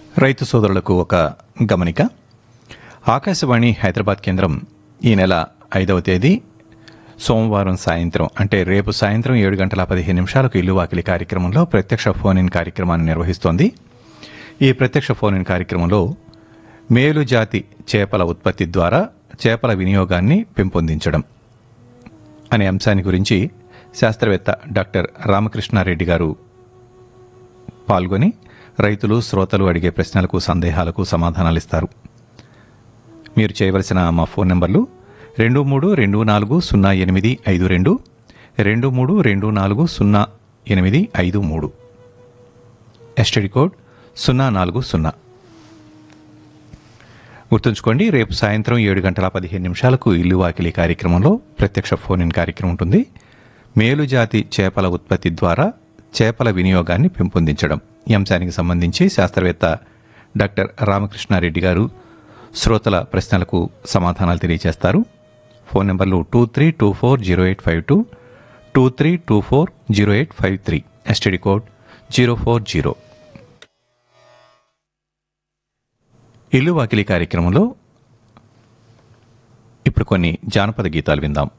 రైతు సోదరులకు ఒక గమనిక ఆకాశవాణి హైదరాబాద్ కేంద్రం ఈ నెల ఐదవ తేదీ సోమవారం సాయంత్రం అంటే రేపు సాయంత్రం ఏడు గంటల పదిహేను నిమిషాలకు ఇల్లు వాకిలి కార్యక్రమంలో ప్రత్యక్ష ఫోన్ ఇన్ కార్యక్రమాన్ని నిర్వహిస్తోంది ఈ ప్రత్యక్ష ఫోన్ ఇన్ కార్యక్రమంలో మేలు జాతి చేపల ఉత్పత్తి ద్వారా చేపల వినియోగాన్ని పెంపొందించడం అనే అంశాన్ని గురించి శాస్త్రవేత్త డాక్టర్ రామకృష్ణారెడ్డి గారు పాల్గొని రైతులు శ్రోతలు అడిగే ప్రశ్నలకు సందేహాలకు సమాధానాలు ఇస్తారు మీరు చేయవలసిన మా ఫోన్ నంబర్లు రెండు మూడు రెండు నాలుగు సున్నా ఎనిమిది ఐదు రెండు రెండు మూడు రెండు నాలుగు సున్నా ఎనిమిది ఐదు మూడు ఎస్టడీ కోడ్ సున్నా నాలుగు సున్నా గుర్తుంచుకోండి రేపు సాయంత్రం ఏడు గంటల పదిహేను నిమిషాలకు ఇల్లు వాకిలి కార్యక్రమంలో ప్రత్యక్ష ఫోన్ ఇన్ కార్యక్రమం ఉంటుంది మేలు జాతి చేపల ఉత్పత్తి ద్వారా చేపల వినియోగాన్ని పెంపొందించడం ఈ అంశానికి సంబంధించి శాస్త్రవేత్త డాక్టర్ రామకృష్ణారెడ్డి గారు శ్రోతల ప్రశ్నలకు సమాధానాలు తెలియజేస్తారు ఫోన్ నెంబర్లు two three two four zero eight five two two three two four zero eight five three STD code zero four zero ఇల్లు వాకిలి కార్యక్రమంలో ఇప్పుడు కొన్ని జానపద గీతాలు విందాం